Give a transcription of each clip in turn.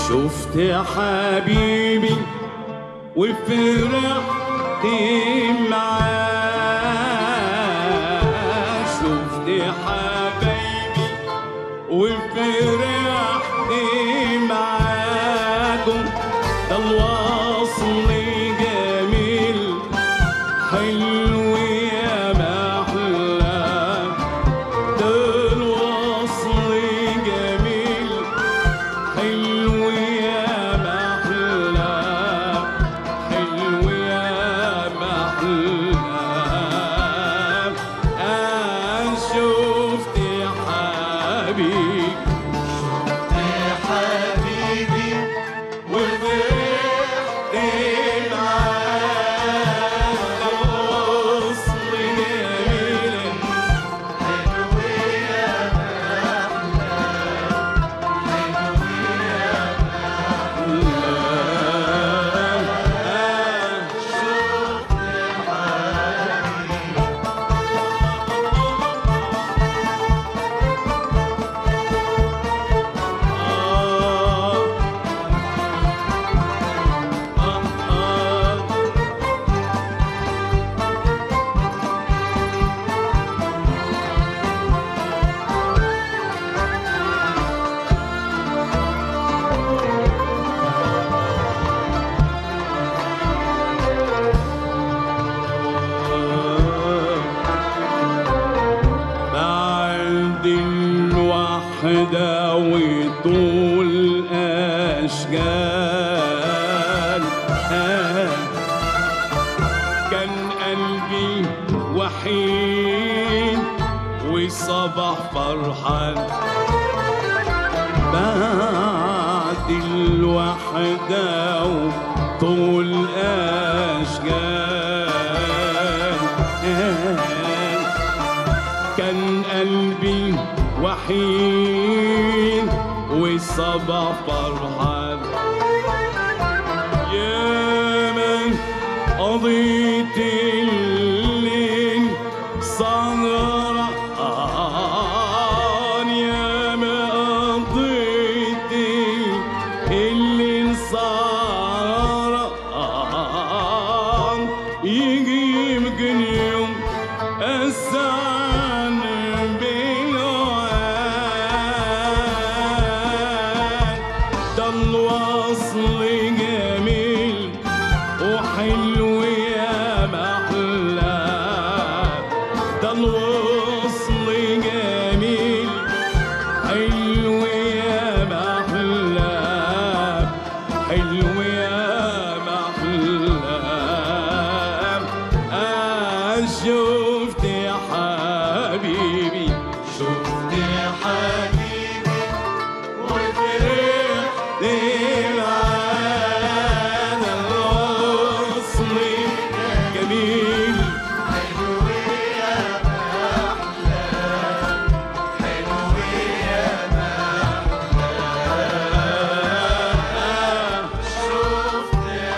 شفت حبيبي وفرحت معاه شفت حبايبي وفرحت معاكم ده الوصل جميل حلو يا محلى ده الوصل جميل حلو يا محلى حلو يا محلى أنا شفت حبيبي حبيبي وفرحت معاك الوصل جميل حلو يا بعد الوحدة وطول أشجار كان قلبي وحيد وصبح فرحان بعد الوحدة وطول أشجار كان قلبي وحيد والصبا فرحان يا من قضيت الليل سهران يا ما قضيت الليل سهران يجي يمكن يوم السعن بالوعد ده الوصل جميل وحلو يا محلى ده الوصل جميل حلو يا محلى حلو يا محلى آه شفت يا حبيبي شفت حبيبي فرحت معانا الوصل جميل حلو يا محلى حلو يا محلى شفت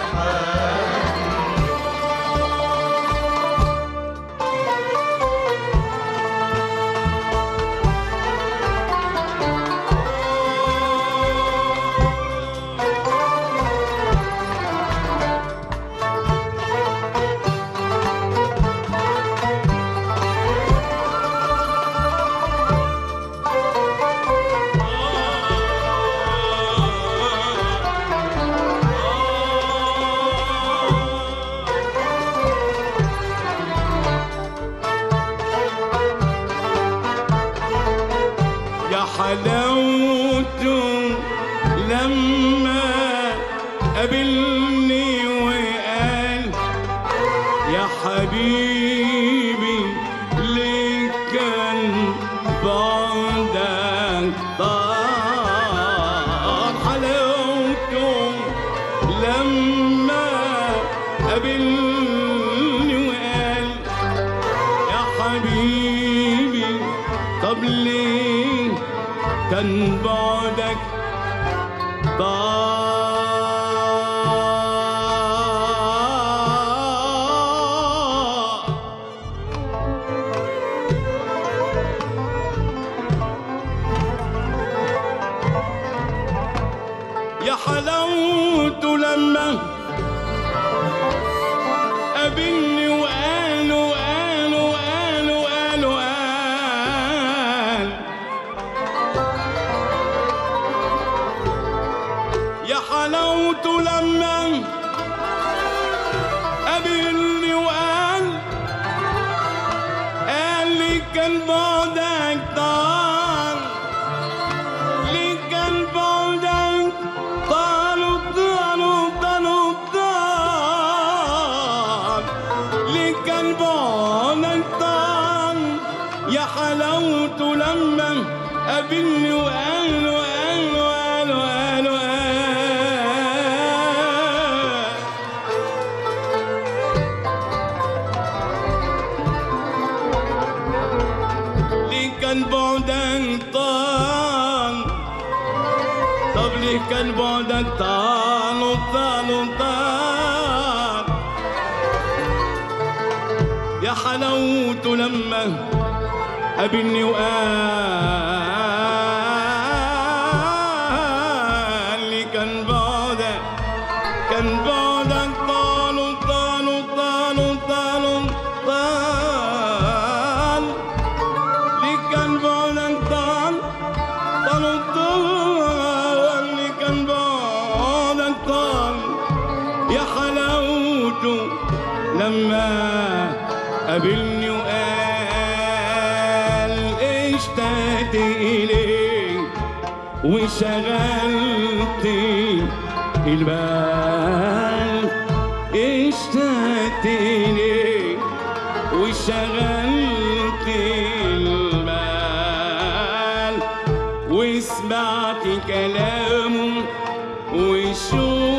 يا حلاوته لما قابلني وقال يا حبيبي ليه كان بعدك طار حلاوته لما قابلني وقال يا حبيبي طب ليه كان بعدك ضاع يا حلاوته لما قابلني وقال وقال وقال وقال وقال يا حلاوته لما قابلني وقال قال لي كان بعدك طال لي كان بعدك طال وطال وطال وطال لي كان بعدك طال يا حلاوته لما قابلني وقال وقال وقال وقال وقال ليه كان بعدك طال طب ليه كان بعدك طال وطال وطال يا حلاوته لما قابلني وقال لي كان بعدك كان بعدك طال وطال وطال وطال وطال لي كان بعدك طال طال وطال لي كان بعدك طال يا حلاوته لما قابلني وقال اشتقت إليك وشغلت البال اشتقت إليك وشغلت البال وسمعت كلامه وشوف